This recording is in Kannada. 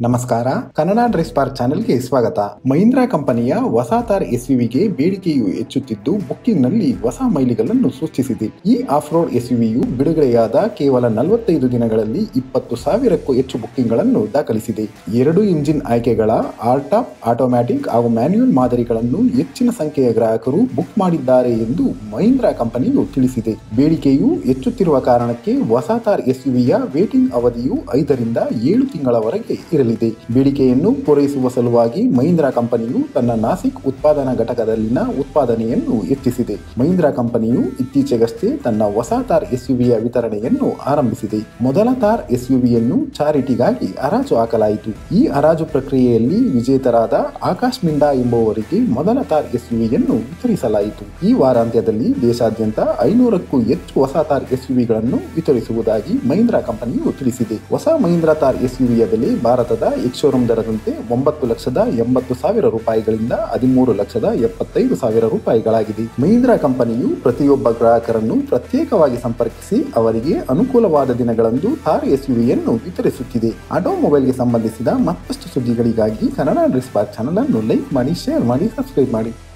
ನಮಸ್ಕಾರ ಕನ್ನಡ ಡ್ರೆಸ್ ಪಾರ್ಕ್ ಚಾನೆಲ್ಗೆ ಸ್ವಾಗತ ಮಹೀಂದ್ರಾ ಕಂಪನಿಯ ಹೊಸ ತಾರ್ ಎಸ್ಯುವಿಗೆ ಬೇಡಿಕೆಯು ಹೆಚ್ಚುತ್ತಿದ್ದು ಬುಕ್ಕಿಂಗ್ನಲ್ಲಿ ಹೊಸ ಮೈಲಿಗಲ್ಲನ್ನು ಸೃಷ್ಟಿಸಿದೆ ಈ ಆಫ್ ರೋಡ್ ಎಸ್ಯುವಿಯು ಬಿಡುಗಡೆಯಾದ ಕೇವಲ ನಲವತ್ತೈದು ದಿನಗಳಲ್ಲಿ ಇಪ್ಪತ್ತು ಸಾವಿರಕ್ಕೂ ಹೆಚ್ಚು ಬುಕ್ಕಿಂಗ್ಗಳನ್ನು ದಾಖಲಿಸಿದೆ ಎರಡು ಇಂಜಿನ್ ಆಯ್ಕೆಗಳ ಆರ್ಟಾಪ್ ಆಟೋಮ್ಯಾಟಿಕ್ ಹಾಗೂ ಮ್ಯಾನ್ಯುಯಲ್ ಮಾದರಿಗಳನ್ನು ಹೆಚ್ಚಿನ ಸಂಖ್ಯೆಯ ಗ್ರಾಹಕರು ಬುಕ್ ಮಾಡಿದ್ದಾರೆ ಎಂದು ಮಹೀಂದ್ರಾ ಕಂಪನಿಯು ತಿಳಿಸಿದೆ ಬೇಡಿಕೆಯು ಹೆಚ್ಚುತ್ತಿರುವ ಕಾರಣಕ್ಕೆ ಹೊಸ ತಾರ್ ಎಸ್ಯುವಿಯ ವೇಟಿಂಗ್ ಅವಧಿಯು ಐದರಿಂದ ಏಳು ತಿಂಗಳವರೆಗೆ ಇರಲಿದೆ ಬೇಡಿಕೆಯನ್ನು ಪೂರೈಸುವ ಸಲುವಾಗಿ ಮಹೀಂದ್ರಾ ಕಂಪನಿಯು ತನ್ನ ನಾಸಿಕ್ ಉತ್ಪಾದನಾ ಘಟಕದಲ್ಲಿನ ಉತ್ಪಾದನೆಯನ್ನು ಹೆಚ್ಚಿಸಿದೆ ಮಹೀಂದ್ರಾ ಕಂಪನಿಯು ಇತ್ತೀಚೆಗಷ್ಟೇ ತನ್ನ ಹೊಸ ತಾರ್ ಎಸ್ಯುವಿಯ ವಿತರಣೆಯನ್ನು ಆರಂಭಿಸಿದೆ ಮೊದಲ ತಾರ್ ಎಸ್ಯುವಿಯನ್ನು ಚಾರಿಟಿಗಾಗಿ ಹರಾಜು ಹಾಕಲಾಯಿತು ಈ ಹರಾಜು ಪ್ರಕ್ರಿಯೆಯಲ್ಲಿ ವಿಜೇತರಾದ ಆಕಾಶ್ ಮಿಂಡಾ ಎಂಬುವರಿಗೆ ಮೊದಲ ತಾರ್ ಎಸ್ಯುವಿಯನ್ನು ವಿತರಿಸಲಾಯಿತು ಈ ವಾರಾಂತ್ಯದಲ್ಲಿ ದೇಶಾದ್ಯಂತ ಐನೂರಕ್ಕೂ ಹೆಚ್ಚು ಹೊಸ ತಾರ್ ಎಸ್ಯುವಿಗಳನ್ನು ವಿತರಿಸುವುದಾಗಿ ಮಹೀಂದ್ರಾ ಕಂಪನಿಯು ತಿಳಿಸಿದೆ ಹೊಸ ಮಹೀಂದ್ರಾ ತಾರ್ ಎಸ್ಯುವಿಯ ಬೆಲೆ ಭಾರತದ ಎಕ್ಸೋರೂಮ್ ದರದಂತೆ ಒಂಬತ್ತು ಲಕ್ಷದ ಎಂಬತ್ತು ಸಾವಿರ ರೂಪಾಯಿಗಳಿಂದ ಹದಿಮೂರು ಲಕ್ಷದ ಎಪ್ಪತ್ತೈದು ಸಾವಿರ ರೂಪಾಯಿಗಳಾಗಿದೆ ಮಹೀಂದ್ರಾ ಕಂಪನಿಯು ಪ್ರತಿಯೊಬ್ಬ ಗ್ರಾಹಕರನ್ನು ಪ್ರತ್ಯೇಕವಾಗಿ ಸಂಪರ್ಕಿಸಿ ಅವರಿಗೆ ಅನುಕೂಲವಾದ ದಿನಗಳಂದು ಥಾರ್ ಎಸ್ಯುವಿಯನ್ನು ವಿತರಿಸುತ್ತಿದೆ ಆಟೋಮೊಬೈಲ್ಗೆ ಸಂಬಂಧಿಸಿದ ಮತ್ತಷ್ಟು ಸುದ್ದಿಗಳಿಗಾಗಿ ಕನ್ನಡ ಡ್ರೆಸ್ ಪಾರ್ಕ್ ಚಾನಲ್ ಅನ್ನು ಲೈಕ್ ಮಾಡಿ ಶೇರ್ ಮಾಡಿ ಸಬ್ಸ್ಕ್ರೈಬ್ ಮಾಡಿ